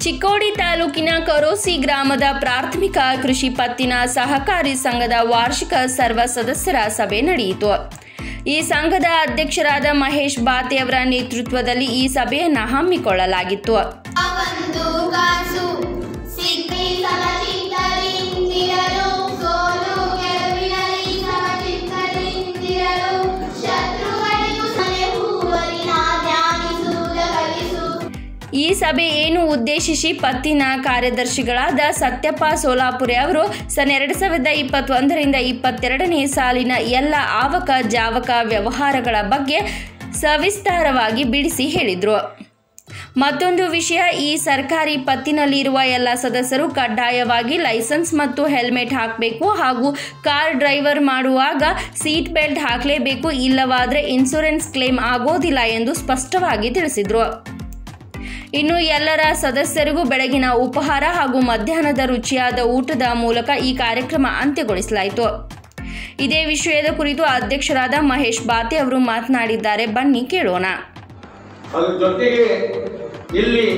ಚಿಕ್ಕೋಡಿ ತಾಲೂಕಿನ ಕರೋಸಿ ಗ್ರಾಮದ ಪ್ರಾಥಮಿಕ ಕೃಷಿ ಪತ್ತಿನ ಸಹಕಾರಿ ಸಂಘದ ವಾರ್ಷಿಕ ಸರ್ವ ಸದಸ್ಯರ ಸಭೆ ನಡೆಯಿತು ಈ ಸಂಘದ ಅಧ್ಯಕ್ಷರಾದ ಮಹೇಶ್ ಬಾತೆ ಅವರ ನೇತೃತ್ವದಲ್ಲಿ ಈ ಸಭೆಯನ್ನು ಹಮ್ಮಿಕೊಳ್ಳಲಾಗಿತ್ತು ಒಂದು ಕಾಸು ಸಿಕ್ಕಿಸಲ ಚಿತ್ತರಿಂದಿರಲು ಸೋಲು ಗೆಲುವಿನಲ್ಲಿ ಸಮಚಿತ್ತರಿಂದಿರಲು ಶತ್ರುಗಳಿಗೂ ಸಲಹುವರಿನ ಧ್ಯಾನಿಸುವುದ ಕಲಿಸು ಈ ಸಭೆ ಏನು ಉದ್ದೇಶಿಸಿ ಪತ್ತಿನ ಕಾರ್ಯದರ್ಶಿಗಳಾದ ಸತ್ಯಪ್ಪ ಸೋಲಾಪುರೆ ಅವರು ಸನ್ ಎರಡು ಸಾವಿರದ ಇಪ್ಪತ್ತೊಂದರಿಂದ ಇಪ್ಪತ್ತೆರಡನೇ ಸಾಲಿನ ಎಲ್ಲ ಆವಕ ಜಾವಕ ವ್ಯವಹಾರಗಳ ಬಗ್ಗೆ ಸವಿಸ್ತಾರವಾಗಿ ಬಿಡಿಸಿ ಹೇಳಿದರು ಮತ್ತೊಂದು ವಿಷಯ ಈ ಸರ್ಕಾರಿ ಪತ್ತಿನಲ್ಲಿರುವ ಎಲ್ಲ ಸದಸ್ಯರು ಕಡ್ಡಾಯವಾಗಿ ಲೈಸೆನ್ಸ್ ಮತ್ತು ಹೆಲ್ಮೆಟ್ ಹಾಕಬೇಕು ಹಾಗೂ ಕಾರ್ ಡ್ರೈವರ್ ಮಾಡುವಾಗ ಸೀಟ್ ಬೆಲ್ಟ್ ಹಾಕಲೇಬೇಕು ಇಲ್ಲವಾದರೆ ಇನ್ಶೂರೆನ್ಸ್ ಕ್ಲೇಮ್ ಆಗೋದಿಲ್ಲ ಎಂದು ಸ್ಪಷ್ಟವಾಗಿ ತಿಳಿಸಿದರು ಇನ್ನು ಎಲ್ಲರ ಸದಸ್ಯರಿಗೂ ಬೆಳಗಿನ ಉಪಹಾರ ಹಾಗೂ ಮಧ್ಯಾಹ್ನದ ರುಚಿಯಾದ ಊಟದ ಮೂಲಕ ಈ ಕಾರ್ಯಕ್ರಮ ಅಂತ್ಯಗೊಳಿಸಲಾಯಿತು ಇದೇ ವಿಷಯದ ಕುರಿತು ಅಧ್ಯಕ್ಷರಾದ ಮಹೇಶ್ ಬಾತೆ ಅವರು ಮಾತನಾಡಿದ್ದಾರೆ ಬನ್ನಿ ಕೇಳೋಣ ಅದ್ರ ಜೊತೆಗೆ ಇಲ್ಲಿ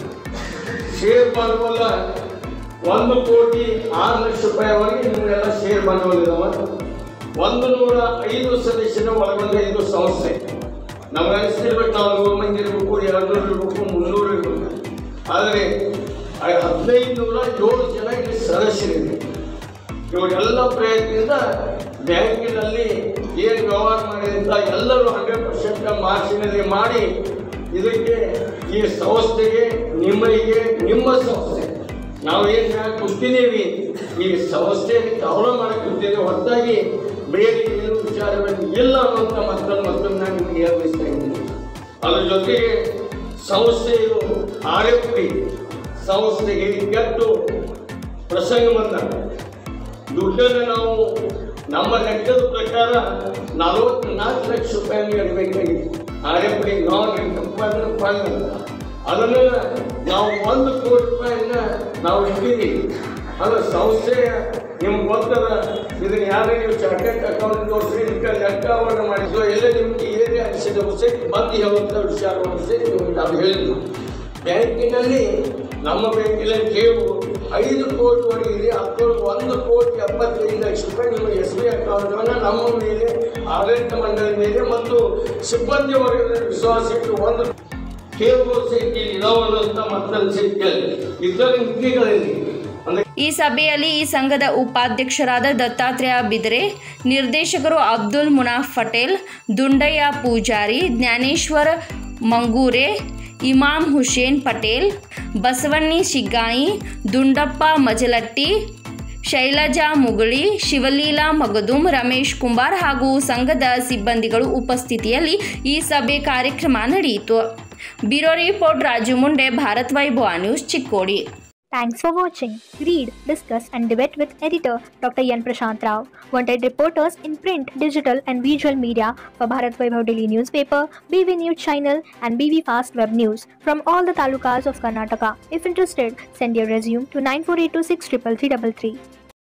ಶೇರ್ ಬಂಡವಾಳ ಒಂದು ಕೋಟಿ ಆರು ಲಕ್ಷ ರೂಪಾಯಿವರೆಗೆ ನಿಮಗೆಲ್ಲ ಶೇರ್ ಬಂಡವಾಳ ಇದಾವ ಒಂದು ನೂರ ಐದು ಸದಸ್ಯರ ಒಳಗೊಂಡ ಇದು ಸಂಸ್ಥೆ ನಮ್ಗೆ ಅನಿಸ್ತಿರ್ಬೇಕು ನಾವು ನೂರು ಮಂದಿ ಇರಬೇಕು ಎರಡು ನೂರು ಇರಬೇಕು ಮುನ್ನೂರು ಇರಬೇಕು ಆದರೆ ಆ ಹದಿನೈದು ನೂರ ಏಳು ಜನ ಇಲ್ಲಿ ಸದಸ್ಯರಿದೆ ಇವರೆಲ್ಲ ಪ್ರಯತ್ನದಿಂದ ಬ್ಯಾಂಕಿನಲ್ಲಿ ಏನು ವ್ಯವಹಾರ ಮಾಡಿದಂತ ಎಲ್ಲರೂ ಹಂಡ್ರೆಡ್ ಪರ್ಸೆಂಟ್ ಮಾರ್ಚಿನಲ್ಲಿ ಮಾಡಿ ಇದಕ್ಕೆ ಈ ಸಂಸ್ಥೆಗೆ ನಿಮ್ಮರಿಗೆ ನಿಮ್ಮ ಸಂಸ್ಥೆ ನಾವು ಏನು ಯಾಕೆ ಕೂತಿದ್ದೀವಿ ಈ ಸಂಸ್ಥೆ ಗೌರವ ಮಾಡಕ್ಕೆ ಕೂತಿದ್ದೀವಿ ಹೊರತಾಗಿ ಬೇರೆ ಏನು ವಿಚಾರಗಳು ಇಲ್ಲ ಅನ್ನುವಂಥ ಮತ್ತೊಂದು ಮತ್ತೊಂದು ನಾನು ನಿಮಗೆ ಹೇಳ್ಬಿಸ್ತಾ ಇದ್ದೀನಿ ಅದ್ರ ಜೊತೆಗೆ ಸಂಸ್ಥೆಯು ಆರ್ ಎಫ್ ಪಿ ಸಂಸ್ಥೆಗೆ ಕೆಟ್ಟು ಪ್ರಸಂಗ ಬಂದಾಗ ದುಡ್ಡನ್ನು ನಾವು ನಮ್ಮ ಲೆಕ್ಕದ ಪ್ರಕಾರ ನಲವತ್ನಾಲ್ಕು ಲಕ್ಷ ರೂಪಾಯಿ ಇಡಬೇಕಾಗಿತ್ತು R F D non income fund ಅಂತ ಅದನ್ನು ನಾವು ಒಂದು ಕೋಟಿ ರೂಪಾಯಿನ ನಾವು ಇಟ್ಟಿದ್ದೀವಿ ಅದು ಸಂಸ್ಥೆ ನಿಮ್ಗೆ ಗೊತ್ತದ ಇದನ್ನ ಯಾರೇ ನೀವು ಚಾರ್ಟೆಡ್ ಅಕೌಂಟ್ ತೋರಿಸಿ ಇದಕ್ಕೆ ಲೆಕ್ಕವನ್ನು ಮಾಡಿದ್ದು ಎಲ್ಲ ನಿಮ್ಗೆ ಏನೇ ಅನಿಸಿದ ಸಹಿತ ಬಂದು ಹೇಳುವಂಥ ವಿಚಾರವನ್ನು ಸಹಿತ ನಿಮ್ಗೆ ನಾವು ಹೇಳಿದ್ವಿ ಬ್ಯಾಂಕಿನಲ್ಲಿ ನಮ್ಮ ಬ್ಯಾಂಕಿನಲ್ಲಿ ಠೇವು ಐದು ಕೋಟಿವರೆಗೆ ಇದೆ ಅದ್ರೊಳಗೆ ಒಂದು ಕೋಟಿ ಎಪ್ಪತ್ತೈದು ಲಕ್ಷ ರೂಪಾಯಿ ನಿಮ್ಮ ಎಸ್ ಬಿ ಅಕೌಂಟನ್ನು ನಮ್ಮ ಮೇಲೆ ಆಡಳಿತ ಮಂಡಳಿ ಮೇಲೆ ಮತ್ತು ಸಿಬ್ಬಂದಿ ವರ್ಗದ ವಿಶ್ವಾಸ ಇಟ್ಟು ಒಂದು ಠೇವು ಸಹಿತ ಇಲ್ಲಿ ಇದಾವೆ ಅನ್ನೋಂಥ ಮತ್ತೊಂದು ಸಹಿತ ಇದರ ಮಿತಿಗಳಲ್ಲಿ ಅಂದ್ರೆ ಈ ಸಭೆಯಲ್ಲಿ ಈ ಸಂಘದ ಉಪಾಧ್ಯಕ್ಷರಾದ ದತ್ತಾತ್ರೇಯ ಬಿದರೆ ನಿರ್ದೇಶಕರು ಅಬ್ದುಲ್ ಮುನಾಫ್ ಪಟೇಲ್ ದುಂಡಯ್ಯ ಪೂಜಾರಿ ಜ್ಞಾನೇಶ್ವರ ಮಂಗೂರೆ ಇಮಾಮ್ ಹುಸೇನ್ ಪಟೇಲ್ ಬಸವಣ್ಣಿ ಶಿಗ್ಗಾಯಿ ದುಂಡಪ್ಪ ಮಜಲಟ್ಟಿ ಶೈಲಜಾ ಮುಗುಳಿ ಶಿವಲೀಲಾ ಮಗದುಂ ರಮೇಶ್ ಕುಂಬಾರ್ ಹಾಗೂ ಸಂಘದ ಸಿಬ್ಬಂದಿಗಳು ಉಪಸ್ಥಿತಿಯಲ್ಲಿ ಈ ಸಭೆ ಕಾರ್ಯಕ್ರಮ ನಡೆಯಿತು bureau report Raju Munde Bharat Vaibhava news Chikkodi Thanks for watching. Read, discuss, and debate with editor Dr. Yan Prashant Rao. Wanted reporters in print, digital, and visual media for Bharat Vaibhav Daily Newspaper, BV News Channel, and BV Fast Web News from all the talukas of Karnataka. If interested, send your resume to 9482633333.